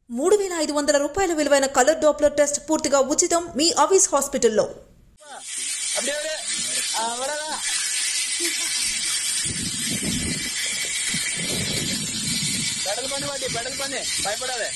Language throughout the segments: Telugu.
మూడు వేల ఐదు వందల రూపాయల విలువైన కలర్ డాప్లర్ టెస్ట్ పూర్తిగా ఉచితం మీ అవిస్ హాస్పిటల్లో அப்படியே அப்படியே ஆ, வராதா పెడల్ పని వాటి పెడల్ పని భయపడాలి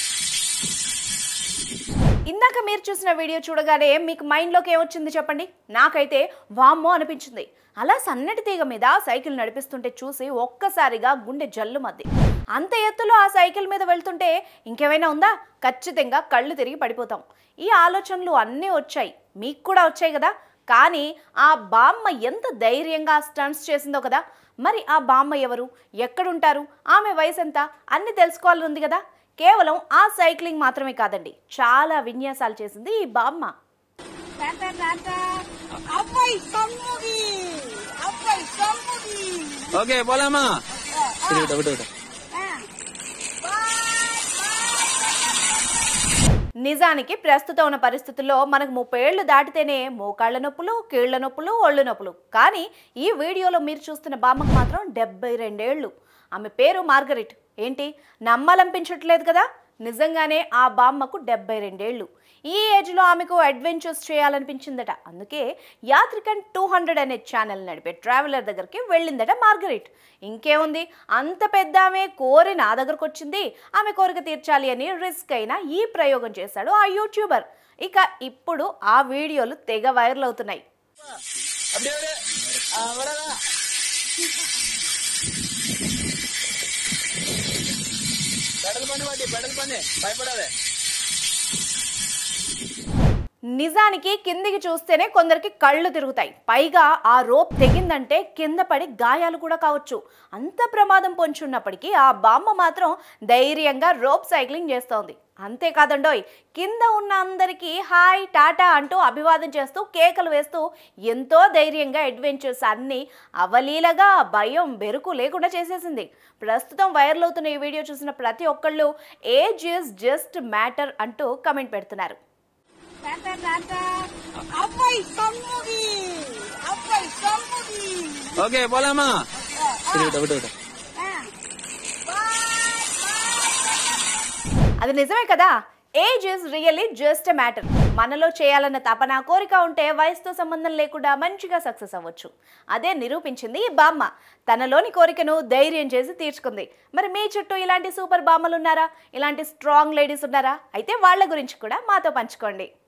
ఇందాక మీరు చూసిన వీడియో చూడగానే మీకు మైండ్లోకి ఏమొచ్చింది చెప్పండి నాకైతే వామ్మో అనిపించింది అలా సన్నటి తీగ మీద సైకిల్ నడిపిస్తుంటే చూసి ఒక్కసారిగా గుండె జల్లు మద్ది అంత ఎత్తులో ఆ సైకిల్ మీద వెళ్తుంటే ఇంకేమైనా ఉందా ఖచ్చితంగా కళ్ళు తిరిగి పడిపోతాం ఈ ఆలోచనలు అన్నీ వచ్చాయి మీకు కూడా వచ్చాయి కదా కానీ ఆ బామ్మ ఎంత ధైర్యంగా స్టంట్స్ చేసిందో కదా మరి ఆ బామ్మ ఎవరు ఎక్కడుంటారు ఆమె వయసు ఎంత అన్ని తెలుసుకోవాలని ఉంది కదా కేవలం ఆ సైక్లింగ్ మాత్రమే కాదండి చాలా విన్యాసాలు చేసింది ఈ బామ్మ తాత తాత అబ్బాయి సమ్ముడి అబ్బాయి సమ్ముడి ఓకే పోలామా సరే ఒకటి ఒకటి ఒకటి నిజానికి ప్రస్తుతం ఉన్న పరిస్థితుల్లో మనకు ముప్పై ఏళ్ళు దాటితేనే మోకాళ్ళ నొప్పులు కీళ్ల నొప్పులు ఒళ్ళు నొప్పులు కానీ ఈ వీడియోలో మీరు చూస్తున్న బామ్మకు మాత్రం డెబ్బై రెండేళ్ళు ఆమె పేరు మార్గరెట్ ఏంటి నమ్మాలనిపించట్లేదు కదా నిజంగానే ఆ బామ్మకు డెబ్బై రెండేళ్ళు ఈ ఏజ్లో ఆమెకు అడ్వెంచర్స్ చేయాలనిపించిందట అందుకే యాత్రికన్ టూ హండ్రెడ్ అనే ఛానల్ నడిపే ట్రావెలర్ దగ్గరికి వెళ్ళిందట మార్గరెట్ ఇంకేముంది అంత పెద్ద ఆమె కోరి నా దగ్గరకు వచ్చింది ఆమె కోరిక తీర్చాలి అని రిస్క్ అయినా ఈ ప్రయోగం చేశాడు ఆ యూట్యూబర్ ఇక ఇప్పుడు ఆ వీడియోలు తెగ వైరల్ అవుతున్నాయి அப்படியே அப்படியே ஆ, வராதா పెడల్ పని వాటి పెడల్ పని భయపడాలి నిజానికి కిందికి చూస్తేనే కొందరికి కళ్ళు తిరుగుతాయి పైగా ఆ రోప్ తెగిందంటే కింద పడి గాయాలు కూడా కావచ్చు అంత ప్రమాదం పొంచున్నప్పటికీ ఆ బామ్మ మాత్రం ధైర్యంగా రోప్ సైక్లింగ్ చేస్తోంది అంతేకాదండోయ్ కింద ఉన్న అందరికీ హాయ్ టాటా అంటూ అభివాదం చేస్తూ కేకలు వేస్తూ ఎంతో ధైర్యంగా అడ్వెంచర్స్ అన్నీ అవలీలగా భయం బెరుకు లేకుండా చేసేసింది ప్రస్తుతం వైరల్ అవుతున్న ఈ వీడియో చూసిన ప్రతి ఒక్కళ్ళు ఏజ్ ఇస్ జస్ట్ మ్యాటర్ అంటూ కమెంట్ పెడుతున్నారు తాత తాత అబ్బాయి సమ్ముడి అబ్బాయి సమ్ముడి ఓకే పోలామా సరే ఒకటి ఒకటి ఒకటి అది నిజమే కదా age is really just matter మనలో చేయాలన్న తపన కోరిక ఉంటే వయసుతో సంబంధం లేకుండా మంచిగా సక్సెస్ అవ్వచ్చు అదే నిరూపించింది ఈ బామ్మ తనలోని కోరికను ధైర్యం చేసి తీర్చుకుంది మరి మీ చుట్టూ ఇలాంటి సూపర్ బామ్మలు ఉన్నారా ఇలాంటి స్ట్రాంగ్ లేడీస్ ఉన్నారా అయితే వాళ్ళ గురించి కూడా మాతో పంచుకోండి